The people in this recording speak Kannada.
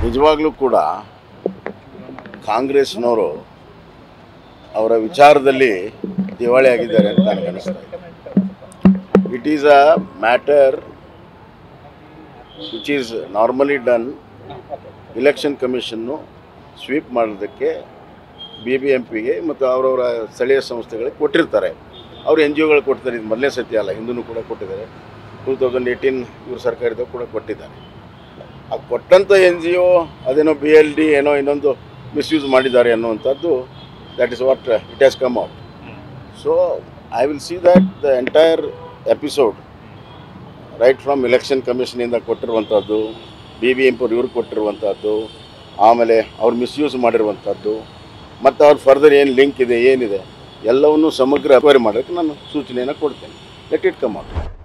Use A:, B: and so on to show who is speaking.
A: ನಿಜವಾಗ್ಲೂ ಕೂಡ ಕಾಂಗ್ರೆಸ್ನವರು ಅವರ ವಿಚಾರದಲ್ಲಿ ದಿವಾಳಿ ಆಗಿದ್ದಾರೆ ಅಂತ ನನಗೆ ಅನಿಸ್ತಾ ಇದೆ it is a matter which is normally done election ಕಮಿಷನ್ನು ಸ್ವೀಪ್ ಮಾಡೋದಕ್ಕೆ ಬಿ ಬಿ ಎಂ ಪಿಗೆ ಮತ್ತು ಅವರವರ ಸ್ಥಳೀಯ ಸಂಸ್ಥೆಗಳಿಗೆ ಕೊಟ್ಟಿರ್ತಾರೆ ಅವರು ಎನ್ ಜಿ ಒಗಳು ಕೊಡ್ತಾರೆ ಇದು ಮೊದಲನೇ ಸತಿ ಅಲ್ಲ ಹಿಂದೂ ಕೂಡ ಕೊಟ್ಟಿದ್ದಾರೆ ಟೂ ತೌಸಂಡ್ ಏಯ್ಟೀನ್ ಇವ್ರ ಸರ್ಕಾರದವ್ರು ಕೂಡ ಕೊಟ್ಟಿದ್ದಾರೆ ಆ ಕೊಟ್ಟಂಥ ಎನ್ ಜಿ ಒ ಅದೇನೋ ಬಿ ಎಲ್ ಡಿ ಏನೋ ಇನ್ನೊಂದು ಮಿಸ್ಯೂಸ್ ಮಾಡಿದ್ದಾರೆ ಅನ್ನುವಂಥದ್ದು that is what it has come out so I will see that the entire episode right from election ಕಮಿಷನಿಂದ ಕೊಟ್ಟಿರುವಂಥದ್ದು ಬಿ ಬಿ ಎಂ ಪಿ ಇವ್ರಿಗೆ ಕೊಟ್ಟಿರುವಂಥದ್ದು ಆಮೇಲೆ ಅವ್ರು ಮಿಸ್ಯೂಸ್ ಮಾಡಿರುವಂಥದ್ದು ಮತ್ತು ಅವ್ರ ಫರ್ದರ್ ಏನು ಲಿಂಕ್ ಇದೆ ಏನಿದೆ ಎಲ್ಲವನ್ನೂ ಸಮಗ್ರ ಅಕ್ವೈರಿ ಮಾಡೋಕ್ಕೆ ನಾನು ಸೂಚನೆಯನ್ನು ಕೊಡ್ತೇನೆ ಲೆಟ್ ಇಟ್ ಕಮ್ ಔಟ್